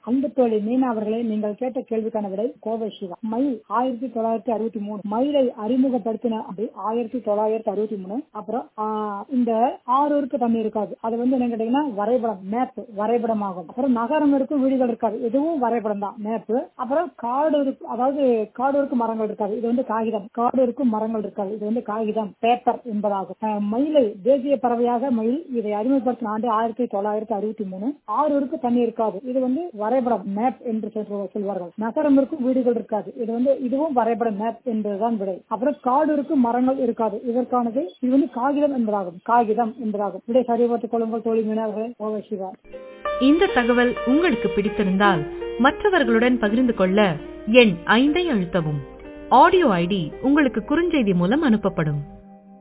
அன்பு தோழி மீனா அவர்களே நீங்கள் கேட்ட கேள்விக்கான விடை கோவை சிவா மயில் ஆயிரத்தி தொள்ளாயிரத்தி அறுபத்தி மூணு மயிலை அறிமுகப்படுத்தின அப்படி ஆயிரத்தி தொள்ளாயிரத்தி அறுபத்தி மூணு அப்புறம் ஆஹ், இந்த ஆறூருக்கு தண்ணி இருக்காது அது வந்து என்ன கேட்டீங்கன்னா வரைபடம் மேப் வரைபடம் ஆகும் அப்புறம் நகரம் இருக்கும் வீடுகள் இருக்காது இதுவும் வரைபடம் தான் மேப் அப்புறம் காடு இருக்கு அதாவது காடு இருக்கும் மரங்கள் இருக்காது இது வந்து காகிதம் காடு இருக்கும் மரங்கள் இருக்காது இது வந்து காகிதம் பேப்பர் என்பதாகும் அஹ், மயிலை தேசிய பறவையாக மயில் இதை அறிமுகப்படுத்தின ஆண்டு ஆயிரத்தி தொள்ளாயிரத்தி அறுபத்தி மூணு ஆறூருக்கு தண்ணி இருக்காது இது வந்து வரைபடம் மேப் என்று சொல்ற- சொல்வார்கள் நகரம் இருக்கும் வீடுகள் இருக்காது இது வந்து இதுவும் வரைபடம் மேப் என்பதுதான் விடை அப்புறம் காடு இருக்கும் மரங்கள் இருக்காது இதற்கானது இது வந்து காகிதம் என்பதாகும் காகிதம் என்பதாகும் விடை சரிபார்த்துக் கொள்ளுங்கள் தோழி மீனவர்களே ஓவை சிவா இந்த தகவல் உங்களுக்கு பிடித்திருந்தால் மற்றவர்களுடன் பகிர்ந்து கொள்ள எண் ஐந்தை அழுத்தவும் ஆடியோ ஐடி உங்களுக்கு குறுஞ்செய்தி மூலம் அனுப்பப்படும்